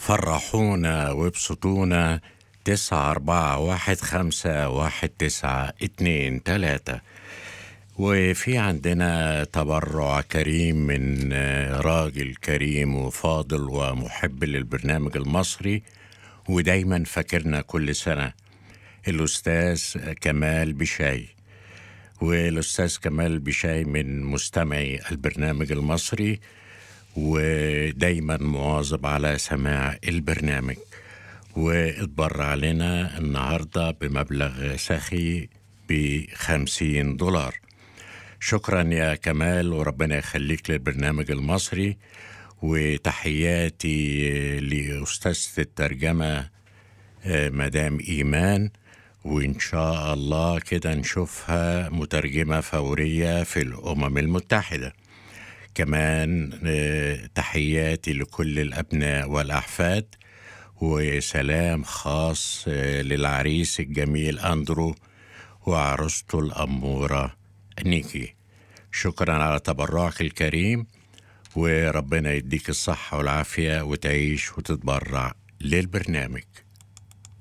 فرحونا وابسطونا تسعة أربعة واحد خمسة واحد تسعة اتنين تلاتة وفي عندنا تبرع كريم من آه، راجل كريم وفاضل ومحب للبرنامج المصري ودايما فاكرنا كل سنة الأستاذ كمال بشاي والأستاذ كمال بشاي من مستمعي البرنامج المصري ودايما مواظب على سماع البرنامج واتبرع لنا النهاردة بمبلغ سخي بخمسين دولار شكرا يا كمال وربنا يخليك للبرنامج المصري وتحياتي لأستاذة الترجمة آه، مدام إيمان وإن شاء الله كده نشوفها مترجمة فورية في الأمم المتحدة كمان آه، تحياتي لكل الأبناء والأحفاد وسلام خاص آه، للعريس الجميل أندرو وعروسته الأمورة نيكي شكرا على تبرعك الكريم وربنا يديك الصحة والعافية وتعيش وتتبرع للبرنامج